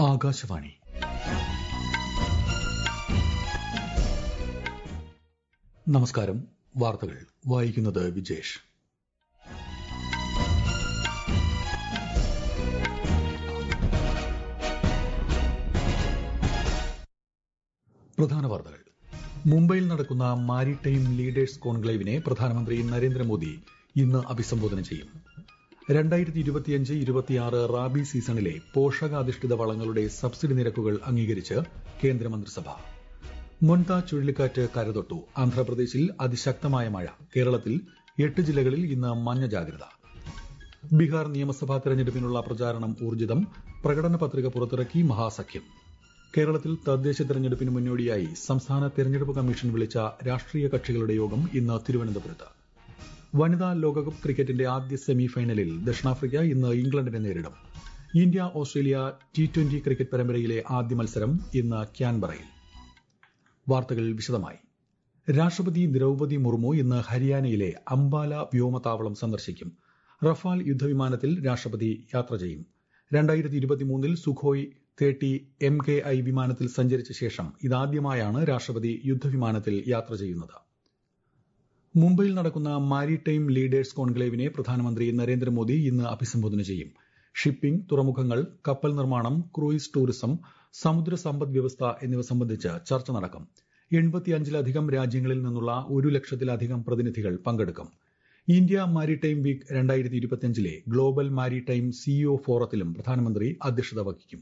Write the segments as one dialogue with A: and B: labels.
A: ആകാശവാണി നമസ്കാരം വാർത്തകൾ വായിക്കുന്നത് വിജേഷ് പ്രധാന വാർത്തകൾ മുംബൈയിൽ നടക്കുന്ന മാരിടൈം ലീഡേഴ്സ് കോൺക്ലേവിനെ പ്രധാനമന്ത്രി നരേന്ദ്രമോദി ഇന്ന് അഭിസംബോധന ചെയ്യും രണ്ടായിരത്തി ഇരുപത്തിയഞ്ച് ഇരുപത്തിയാറ് റാബി സീസണിലെ പോഷകാധിഷ്ഠിത വളങ്ങളുടെ സബ്സിഡി നിരക്കുകൾ അംഗീകരിച്ച് കേന്ദ്രമന്ത്രിസഭ മൊൻത ചുഴലിക്കാറ്റ് കരതൊട്ടു ആന്ധ്രാപ്രദേശിൽ അതിശക്തമായ മഴ കേരളത്തിൽ എട്ട് ജില്ലകളിൽ ഇന്ന് മഞ്ഞ ജാഗ്രത ബീഹാർ നിയമസഭാ തെരഞ്ഞെടുപ്പിനുള്ള പ്രചാരണം ഊർജിതം പ്രകടന പത്രിക പുറത്തിറക്കി മഹാസഖ്യം കേരളത്തിൽ തദ്ദേശ തെരഞ്ഞെടുപ്പിന് മുന്നോടിയായി സംസ്ഥാന തെരഞ്ഞെടുപ്പ് കമ്മീഷൻ വിളിച്ച രാഷ്ട്രീയ കക്ഷികളുടെ യോഗം ഇന്ന് തിരുവനന്തപുരത്ത് വനിതാ ലോകകപ്പ് ക്രിക്കറ്റിന്റെ ആദ്യ സെമി ഫൈനലിൽ ദക്ഷിണാഫ്രിക്ക ഇന്ന് ഇംഗ്ലണ്ടിനെ നേരിടും India Australia T twenty cricket പരമ്പരയിലെ ആദ്യ മത്സരം ഇന്ന് ക്യാൻബറയിൽ വാർത്തകൾ വിശദമായി രാഷ്ട്രപതി ദ്രൌപതി മുർമു ഇന്ന് ഹരിയാനയിലെ അംബാല വ്യോമതാവളം സന്ദർശിക്കും റഫാൽ യുദ്ധവിമാനത്തിൽ രാഷ്ട്രപതി യാത്ര ചെയ്യും രണ്ടായിരത്തി ഇരുപത്തിമൂന്നിൽ Sukhoi thirty M K I വിമാനത്തിൽ സഞ്ചരിച്ച ശേഷം ഇതാദ്യമായാണ് രാഷ്ട്രപതി യുദ്ധവിമാനത്തിൽ യാത്ര ചെയ്യുന്നത് മുംബൈയിൽ നടക്കുന്ന മാരിടൈം ലീഡേഴ്സ് കോൺക്ലേവിനെ പ്രധാനമന്ത്രി നരേന്ദ്രമോദി ഇന്ന് അഭിസംബോധന ചെയ്യും ഷിപ്പിംഗ് തുറമുഖങ്ങൾ കപ്പൽ നിർമ്മാണം ക്രൂയിസ് ടൂറിസം സമുദ്ര സമ്പദ് വ്യവസ്ഥ എന്നിവ സംബന്ധിച്ച് ചർച്ച നടക്കും എൺപത്തിയഞ്ചിലധികം രാജ്യങ്ങളിൽ നിന്നുള്ള ഒരു ലക്ഷത്തിലധികം പ്രതിനിധികൾ പങ്കെടുക്കും ഇന്ത്യ മാരിടൈം വീക്ക് രണ്ടായിരത്തി ഇരുപത്തിയഞ്ചിലെ ഗ്ലോബൽ മാരിടൈം സിഇഒ ഫോറത്തിലും പ്രധാനമന്ത്രി അധ്യക്ഷത വഹിക്കും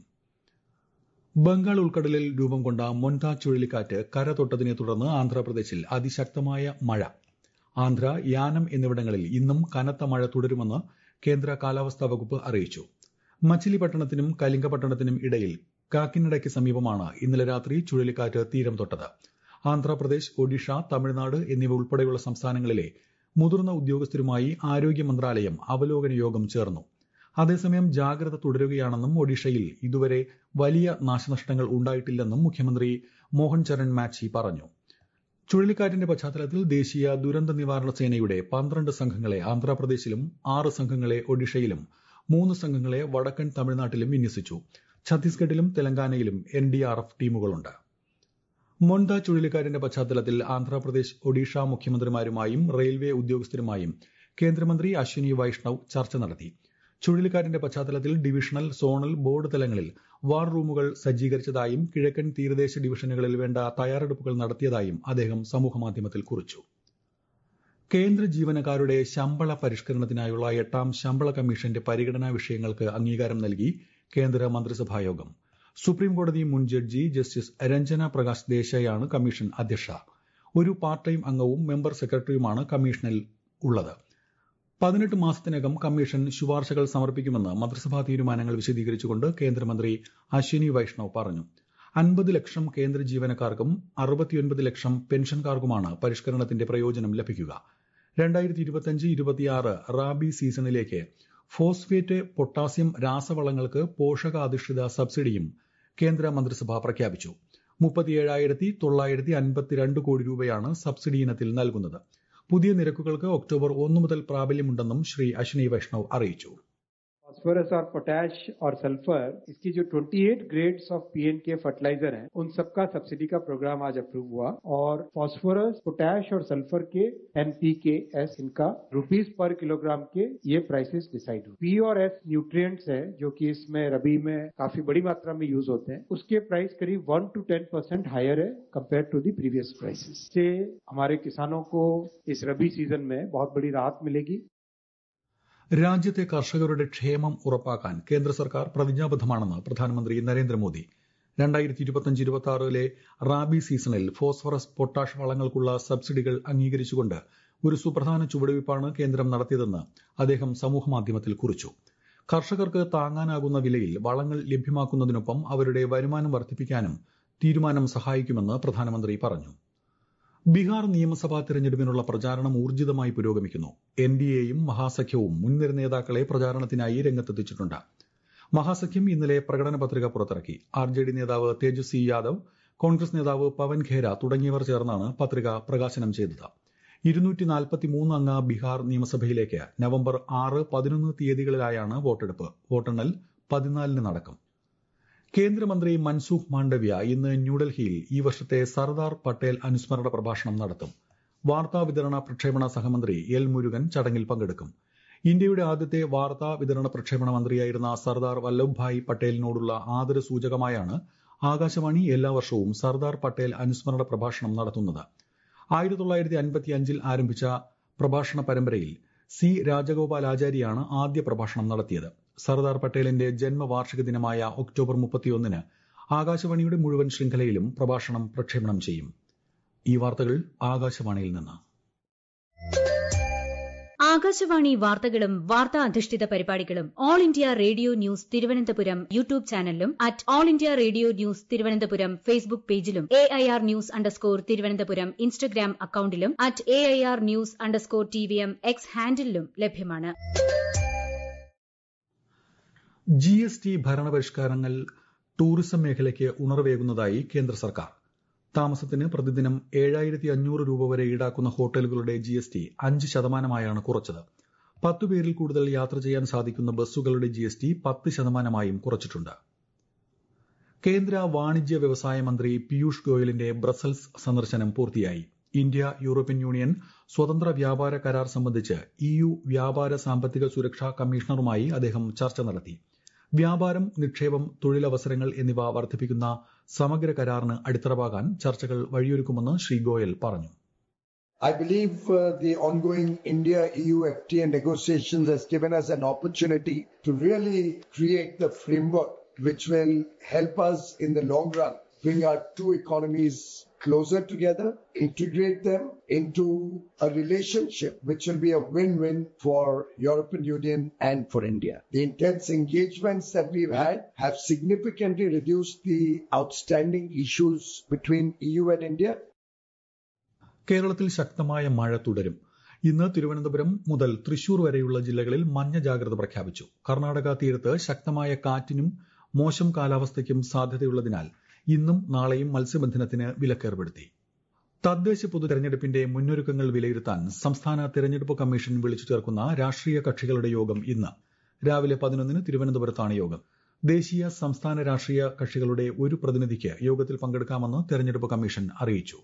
A: ബംഗാൾ ഉൾക്കടലിൽ രൂപം കൊണ്ട മൊൻത ചുഴലിക്കാറ്റ് കരതൊട്ടതിനെ തുടർന്ന് ആന്ധ്രാപ്രദേശിൽ അതിശക്തമായ മഴ ആന്ധ്ര യാനം എന്നിവിടങ്ങളിൽ ഇന്നും കനത്ത മഴ തുടരുമെന്ന് കേന്ദ്ര കാലാവസ്ഥാ വകുപ്പ് അറിയിച്ചു മച്ചിലിപട്ടണത്തിനും കലിംഗപട്ടണത്തിനും ഇടയിൽ കാക്കിനഡയ്ക്ക് സമീപമാണ് ഇന്നലെ രാത്രി ചുഴലിക്കാറ്റ് തീരം തൊട്ടത് ആന്ധ്രാപ്രദേശ് ഒഡീഷ തമിഴ്നാട് എന്നിവ ഉൾപ്പെടെയുള്ള സംസ്ഥാനങ്ങളിലെ മുതിർന്ന ഉദ്യോഗസ്ഥരുമായി ആരോഗ്യ മന്ത്രാലയം അവലോകന യോഗം ചേർന്നു അതേസമയം ജാഗ്രത തുടരുകയാണെന്നും ഒഡീഷയിൽ ഇതുവരെ വലിയ നാശനഷ്ടങ്ങൾ ഉണ്ടായിട്ടില്ലെന്നും മുഖ്യമന്ത്രി മോഹൻ ചരൺ മാച്ചി പറഞ്ഞു ചുഴലിക്കാറ്റിന്റെ പശ്ചാത്തലത്തിൽ ദേശീയ ദുരന്ത നിവാരണ സേനയുടെ പന്ത്രണ്ട് സംഘങ്ങളെ ആന്ധ്രാപ്രദേശിലും ആറ് സംഘങ്ങളെ ഒഡീഷയിലും മൂന്ന് സംഘങ്ങളെ വടക്കൻ തമിഴ്നാട്ടിലും വിന്യസിച്ചു ഛത്തീസ്ഗഡിലും തെലങ്കാനയിലും എൻ ഡി ആർ എഫ് ടീമുകളുണ്ട് മൊണ്ട ചുഴലിക്കാറ്റിന്റെ പശ്ചാത്തലത്തിൽ ആന്ധ്രാപ്രദേശ് ഒഡീഷ മുഖ്യമന്ത്രിമാരുമായും റെയിൽവേ ഉദ്യോഗസ്ഥരുമായും കേന്ദ്രമന്ത്രി അശ്വിനി വൈഷ്ണവ് ചർച്ച നടത്തി ചുഴലിക്കാറ്റിന്റെ പശ്ചാത്തലത്തിൽ ഡിവിഷണൽ സോണൽ ബോർഡ് തലങ്ങളിൽ വാർ റൂമുകൾ സജ്ജീകരിച്ചതായും കിഴക്കൻ തീരദേശ ഡിവിഷനുകളിൽ വേണ്ട തയ്യാറെടുപ്പുകൾ നടത്തിയതായും അദ്ദേഹം സമൂഹമാധ്യമത്തിൽ കുറിച്ചു കേന്ദ്ര ജീവനക്കാരുടെ ശമ്പള പരിഷ്കരണത്തിനായുള്ള എട്ടാം ശമ്പള കമ്മീഷന്റെ പരിഗണനാ വിഷയങ്ങൾക്ക് അംഗീകാരം നൽകി കേന്ദ്ര മന്ത്രിസഭായോഗം സുപ്രീം കോടതി മുൻ ജഡ്ജി ജസ്റ്റിസ് രഞ്ജന പ്രകാശ് ദേശായാണ് കമ്മീഷൻ അധ്യക്ഷ ഒരു പാർട്ട് ടൈം അംഗവും മെമ്പർ സെക്രട്ടറിയുമാണ് കമ്മീഷനിൽ ഉള്ളത് പതിനെട്ട് മാസത്തിനകം കമ്മീഷൻ ശുപാർശകൾ സമർപ്പിക്കുമെന്ന് മന്ത്രിസഭാ തീരുമാനങ്ങൾ വിശദീകരിച്ചുകൊണ്ട് കേന്ദ്രമന്ത്രി അശ്വിനി വൈഷ്ണവ് പറഞ്ഞു അൻപത് ലക്ഷം കേന്ദ്ര ജീവനക്കാർക്കും അറുപത്തിയൊൻപത് ലക്ഷം പെൻഷൻകാർക്കുമാണ് പരിഷ്കരണത്തിന്റെ പ്രയോജനം ലഭിക്കുക രണ്ടായിരത്തി ഇരുപത്തിയഞ്ച് ഇരുപത്തിയാറ് റാബി സീസണിലേക്ക് ഫോസ്ഫേറ്റ് പൊട്ടാസ്യം രാസവളങ്ങൾക്ക് പോഷകാധിഷ്ഠിത സബ്സിഡിയും കേന്ദ്ര മന്ത്രിസഭ പ്രഖ്യാപിച്ചു മുപ്പത്തിയേഴായിരത്തി തൊള്ളായിരത്തി അൻപത്തിരണ്ട് കോടി രൂപയാണ് സബ്സിഡി ഇനത്തിൽ നൽകുന്നത് പുതിയ നിരക്കുകൾക്ക് ഒക്ടോബർ ഒന്ന് മുതൽ പ്രാബല്യമുണ്ടെന്നും ശ്രീ അശ്വിനി വൈഷ്ണവ് അറിയിച്ചു
B: फॉस्फोरस और पोटैश और सल्फर इसकी जो 28 ग्रेड्स ऑफ पीएनके फर्टिलाइजर हैं उन सबका सब्सिडी का प्रोग्राम आज अप्रूव हुआ और फॉस्फोरस पोटैश और सल्फर के एनपीके एस इनका रुपीज पर किलोग्राम के ये प्राइसेस डिसाइड हुए पी और एस न्यूट्रिएंट्स है जो कि इसमें रबी में काफी बड़ी मात्रा में यूज होते हैं उसके प्राइस करीब one two ten percent higher है compare to the previous prices से हमारे किसानों को इस रबी सीजन में बहुत बड़ी राहत मिलेगी
A: രാജ്യത്തെ കർഷകരുടെ ക്ഷേമം ഉറപ്പാക്കാൻ കേന്ദ്ര സർക്കാർ പ്രതിജ്ഞാബദ്ധമാണെന്ന് പ്രധാനമന്ത്രി നരേന്ദ്രമോദി രണ്ടായിരത്തി ഇരുപത്തിയഞ്ച് ഇരുപത്തി ആറിലെ റാബി സീസണിൽ ഫോസ്ഫറസ് പൊട്ടാഷ് വളങ്ങൾക്കുള്ള സബ്സിഡികൾ അംഗീകരിച്ചുകൊണ്ട് ഒരു സുപ്രധാന ചുവടുവയ്പ്പാണ് കേന്ദ്രം നടത്തിയതെന്ന് അദ്ദേഹം സമൂഹമാധ്യമത്തിൽ കുറിച്ചു കർഷകർക്ക് താങ്ങാനാകുന്ന വിലയിൽ വളങ്ങൾ ലഭ്യമാക്കുന്നതിനൊപ്പം അവരുടെ വരുമാനം വർദ്ധിപ്പിക്കാനും തീരുമാനം സഹായിക്കുമെന്ന് പ്രധാനമന്ത്രി പറഞ്ഞു ബീഹാർ നിയമസഭാ തെരഞ്ഞെടുപ്പിനുള്ള പ്രചാരണം ഊർജിതമായി പുരോഗമിക്കുന്നു എൻ ഡി എയും മഹാസഖ്യവും മുൻനിര നേതാക്കളെ പ്രചാരണത്തിനായി രംഗത്തെത്തിച്ചിട്ടുണ്ട് മഹാസഖ്യം ഇന്നലെ പ്രകടന പത്രിക പുറത്തിറക്കി ആർ ജെ ഡി നേതാവ് തേജസ്വി യാദവ് കോൺഗ്രസ് നേതാവ് പവൻ ഖേര തുടങ്ങിയവർ ചേർന്നാണ് പത്രിക പ്രകാശനം ചെയ്തത് ഇരുന്നൂറ്റി നാൽപ്പത്തിമൂന്ന് അംഗ ബീഹാർ നിയമസഭയിലേക്ക് നവംബർ ആറ് പതിനൊന്ന് തീയതികളിലായാണ് വോട്ടെടുപ്പ് വോട്ടെണ്ണൽ പതിനാലിന് നടക്കും കേന്ദ്രമന്ത്രി മൻസൂഖ് മാണ്ഡവ്യ ഇന്ന് ന്യൂഡൽഹിയിൽ ഈ വർഷത്തെ സർദാർ പട്ടേൽ അനുസ്മരണ പ്രഭാഷണം നടത്തും വാർത്താ വിതരണ പ്രക്ഷേപണ സഹമന്ത്രി എൽ മുരുകൻ ചടങ്ങിൽ പങ്കെടുക്കും ഇന്ത്യയുടെ ആദ്യത്തെ വാർത്താ വിതരണ പ്രക്ഷേപണ മന്ത്രിയായിരുന്ന സർദാർ വല്ലഭ്ഭായ് പട്ടേലിനോടുള്ള ആദരസൂചകമായാണ് ആകാശവാണി എല്ലാ വർഷവും സർദാർ പട്ടേൽ അനുസ്മരണ പ്രഭാഷണം നടത്തുന്നത് ആയിരത്തി തൊള്ളായിരത്തി അൻപത്തി അഞ്ചിൽ ആരംഭിച്ച പ്രഭാഷണ പരമ്പരയിൽ സി രാജഗോപാലാചാര്യാണ് ആദ്യ പ്രഭാഷണം നടത്തിയത് സർദാർ പട്ടേലിന്റെ ജന്മവാർഷിക ദിനമായ ഒക്ടോബർ മുപ്പത്തിയൊന്നിന് ആകാശവാണിയുടെ മുഴുവൻ ശൃംഖലയിലും പ്രഭാഷണം പ്രക്ഷേപണം ചെയ്യും ഈ വാർത്തകൾ ആകാശവാണിയിൽ നിന്ന്
C: ആകാശവാണി വാർത്തകളും വാർത്താ അധിഷ്ഠിത പരിപാടികളും All India Radio News Thiruvananthapuram YouTube ചാനലിലും at All India Radio News Thiruvananthapuram Facebook പേജിലും A I R news underscore Thiruvananthapuram Instagram അക്കൌണ്ടിലും at A I R news underscore T V M X ഹാൻഡിലും ലഭ്യമാണ്
A: ജി എസ് ടി ഭരണപരിഷ്കാരങ്ങൾ ടൂറിസം മേഖലയ്ക്ക് ഉണർവേകുന്നതായി കേന്ദ്ര സർക്കാർ താമസത്തിന് പ്രതിദിനം ഏഴായിരത്തി അഞ്ഞൂറ് രൂപ വരെ ഈടാക്കുന്ന ഹോട്ടലുകളുടെ ജി എസ് ടി അഞ്ച് ശതമാനമായാണ് കുറച്ചത് പത്തു പേരിൽ കൂടുതൽ യാത്ര ചെയ്യാൻ സാധിക്കുന്ന ബസ്സുകളുടെ ജി എസ് ടി പത്ത് ശതമാനമായും കുറച്ചിട്ടുണ്ട് കേന്ദ്ര വാണിജ്യ വ്യവസായ മന്ത്രി പീയൂഷ് ഗോയലിന്റെ ബ്രസൽസ് സന്ദർശനം പൂർത്തിയായി ഇന്ത്യ യൂറോപ്യൻ യൂണിയൻ സ്വതന്ത്ര വ്യാപാര കരാർ സംബന്ധിച്ച് ഇയു വ്യാപാര സാമ്പത്തിക സുരക്ഷാ കമ്മീഷണറുമായി അദ്ദേഹം ചർച്ച നടത്തി വ്യാപാരം നിക്ഷേപം തൊഴിലവസരങ്ങൾ എന്നിവ വർദ്ധിപ്പിക്കുന്ന സമഗ്ര കരാറിന് അടിത്തറവാകാൻ ചർച്ചകൾ വഴിയൊരുക്കുമെന്ന് ശ്രീ ഗോയൽ പറഞ്ഞു
D: I believe uh, the ongoing India-EU FTA negotiations has given us an opportunity to really create the framework which will help us in the long run bring our two economies closer together, integrate them into a relationship which will be a win-win for European Union and for India. The intense engagements that we've had have significantly reduced the outstanding issues between EU and India
A: കേരളത്തിൽ ശക്തമായ മഴ തുടരും ഇന്ന് തിരുവനന്തപുരം മുതൽ തൃശൂർ വരെയുള്ള ജില്ലകളിൽ മഞ്ഞ ജാഗ്രത പ്രഖ്യാപിച്ചു കർണാടക തീരത്ത് ശക്തമായ കാറ്റിനും മോശം കാലാവസ്ഥയ്ക്കും സാധ്യതയുള്ളതിനാൽ ഇന്നും നാളെയും മത്സ്യബന്ധനത്തിന് വിലക്കേർപ്പെടുത്തി തദ്ദേശ പൊതു തെരഞ്ഞെടുപ്പിന്റെ മുന്നൊരുക്കങ്ങൾ വിലയിരുത്താൻ സംസ്ഥാന തെരഞ്ഞെടുപ്പ് കമ്മീഷൻ വിളിച്ചു ചേർക്കുന്ന രാഷ്ട്രീയ കക്ഷികളുടെ യോഗം ഇന്ന് രാവിലെ പതിനൊന്നിന് തിരുവനന്തപുരത്താണ് യോഗം ദേശീയ സംസ്ഥാന രാഷ്ട്രീയ കക്ഷികളുടെ ഒരു പ്രതിനിധിക്ക് യോഗത്തിൽ പങ്കെടുക്കാമെന്ന് തെരഞ്ഞെടുപ്പ് കമ്മീഷൻ അറിയിച്ചു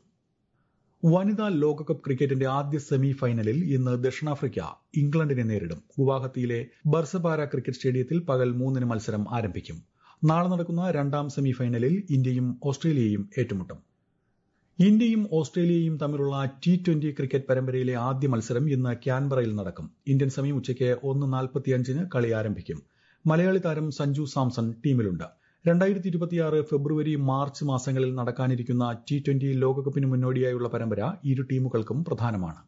A: വനിതാ ലോകകപ്പ് ക്രിക്കറ്റിന്റെ ആദ്യ സെമി ഫൈനലിൽ ഇന്ന് ദക്ഷിണാഫ്രിക്ക ഇംഗ്ലണ്ടിനെ നേരിടും ഗുവാഹത്തിയിലെ ബർസപാര ക്രിക്കറ്റ് സ്റ്റേഡിയത്തിൽ പകൽ മൂന്നിന് മത്സരം ആരംഭിക്കും നാളെ നടക്കുന്ന രണ്ടാം സെമി ഫൈനലിൽ ഇന്ത്യയും ഓസ്ട്രേലിയയും ഏറ്റുമുട്ടും ഇന്ത്യയും ഓസ്ട്രേലിയയും തമ്മിലുള്ള ടി ട്വന്റി ക്രിക്കറ്റ് പരമ്പരയിലെ ആദ്യ മത്സരം ഇന്ന് ക്യാൻബറയിൽ നടക്കും ഇന്ത്യൻ സമയം ഉച്ചയ്ക്ക് ഒന്ന് നാൽപ്പത്തിയഞ്ചിന് കളി ആരംഭിക്കും മലയാളി താരം സഞ്ജു സാംസൺ ടീമിലുണ്ട് രണ്ടായിരത്തി ഇരുപത്തിയാറ് ഫെബ്രുവരി മാർച്ച് മാസങ്ങളിൽ നടക്കാനിരിക്കുന്ന ടി ട്വന്റി ലോകകപ്പിന് മുന്നോടിയായുള്ള പരമ്പര ഇരു ടീമുകൾക്കും പ്രധാനമാണ്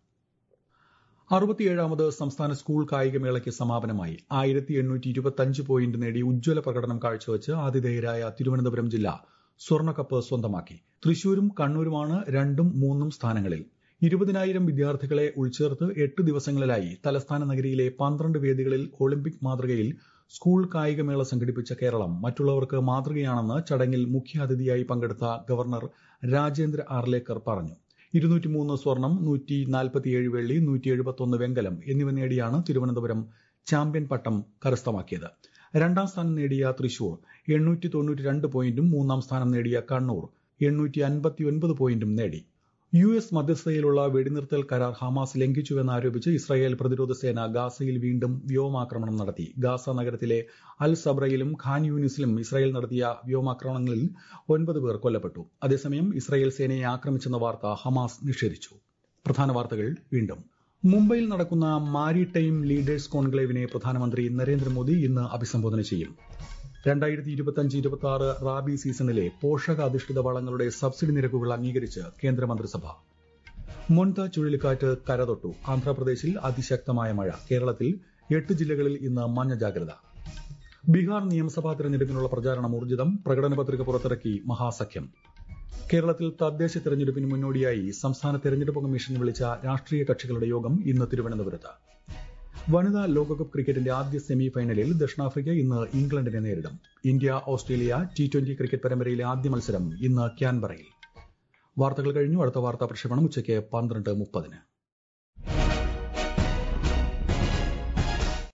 A: അറുപത്തിയേഴാമത് സംസ്ഥാന സ്കൂൾ കായികമേളയ്ക്ക് സമാപനമായി ആയിരത്തി എണ്ണൂറ്റി ഇരുപത്തിയഞ്ച് പോയിന്റ് നേടി ഉജ്ജ്വല പ്രകടനം കാഴ്ചവെച്ച് ആതിഥേയരായ തിരുവനന്തപുരം ജില്ല സ്വർണ്ണക്കപ്പ് സ്വന്തമാക്കി തൃശൂരും കണ്ണൂരുമാണ് രണ്ടും മൂന്നും സ്ഥാനങ്ങളിൽ ഇരുപതിനായിരം വിദ്യാർത്ഥികളെ ഉൾച്ചേർത്ത് എട്ട് ദിവസങ്ങളിലായി തലസ്ഥാന നഗരിയിലെ പന്ത്രണ്ട് വേദികളിൽ ഒളിമ്പിക് മാതൃകയിൽ സ്കൂൾ കായികമേള സംഘടിപ്പിച്ച കേരളം മറ്റുള്ളവർക്ക് മാതൃകയാണെന്ന് ചടങ്ങിൽ മുഖ്യാതിഥിയായി പങ്കെടുത്ത ഗവർണർ രാജേന്ദ്ര ആർലേക്കർ പറഞ്ഞു ഇരുന്നൂറ്റിമൂന്ന് സ്വർണം നൂറ്റി നാൽപ്പത്തിയേഴ് വെള്ളി നൂറ്റി എഴുപത്തൊന്ന് വെങ്കലം എന്നിവ നേടിയാണ് തിരുവനന്തപുരം ചാമ്പ്യൻ പട്ടം കരസ്ഥമാക്കിയത് രണ്ടാം സ്ഥാനം നേടിയ തൃശൂർ എണ്ണൂറ്റി തൊണ്ണൂറ്റി രണ്ട് പോയിന്റും മൂന്നാം സ്ഥാനം നേടിയ കണ്ണൂർ എണ്ണൂറ്റി അൻപത്തിയൊൻപത് പോയിന്റും നേടി യു എസ് മധ്യസ്ഥതയിലുള്ള വെടിനിർത്തൽ കരാർ ഹമാസ് ലംഘിച്ചുവെന്നാരോപിച്ച് ഇസ്രായേൽ പ്രതിരോധ സേന ഗാസയിൽ വീണ്ടും വ്യോമാക്രമണം നടത്തി ഗാസ നഗരത്തിലെ അൽ സബ്രയിലും ഖാൻ യൂനിസിലും ഇസ്രായേൽ നടത്തിയ വ്യോമാക്രമണങ്ങളിൽ ഒൻപത് പേർ കൊല്ലപ്പെട്ടു അതേസമയം ഇസ്രായേൽ സേനയെ ആക്രമിച്ചെന്ന വാർത്ത ഹമാസ് നിഷേധിച്ചു പ്രധാന വാർത്തകൾ വീണ്ടും മുംബൈയിൽ നടക്കുന്ന മാരിടൈം ലീഡേഴ്സ് കോൺക്ലേവിനെ പ്രധാനമന്ത്രി നരേന്ദ്രമോദി ഇന്ന് അഭിസംബോധന ചെയ്യും രണ്ടായിരത്തി ഇരുപത്തിയഞ്ച് ഇരുപത്തി ആറ് റാബി സീസണിലെ പോഷകാധിഷ്ഠിത വളങ്ങളുടെ സബ്സിഡി നിരക്കുകൾ അംഗീകരിച്ച് കേന്ദ്രമന്ത്രിസഭ മൊൺത ചുഴലിക്കാറ്റ് കരതൊട്ടു ആന്ധ്രാപ്രദേശിൽ അതിശക്തമായ മഴ കേരളത്തിൽ എട്ട് ജില്ലകളിൽ ഇന്ന് മഞ്ഞ ജാഗ്രത ബീഹാർ നിയമസഭാ തെരഞ്ഞെടുപ്പിനുള്ള പ്രചാരണം ഊർജിതം പ്രകടന പത്രിക പുറത്തിറക്കി മഹാസഖ്യം കേരളത്തിൽ തദ്ദേശ തെരഞ്ഞെടുപ്പിന് മുന്നോടിയായി സംസ്ഥാന തെരഞ്ഞെടുപ്പ് കമ്മീഷൻ വിളിച്ച രാഷ്ട്രീയ കക്ഷികളുടെ യോഗം ഇന്ന് തിരുവനന്തപുരത്ത് വനിതാ ലോകകപ്പ് ക്രിക്കറ്റിന്റെ ആദ്യ സെമി ഫൈനലിൽ ദക്ഷിണാഫ്രിക്ക ഇന്ന് ഇംഗ്ലണ്ടിനെ നേരിടും India Australia T twenty cricket പരമ്പരയിലെ ആദ്യ മത്സരം ഇന്ന് ക്യാൻബറയിൽ വാർത്തകൾ കഴിഞ്ഞു അടുത്ത വാർത്താ പ്രക്ഷേപണം ഉച്ചയ്ക്ക് പന്ത്രണ്ട് മുപ്പതിന്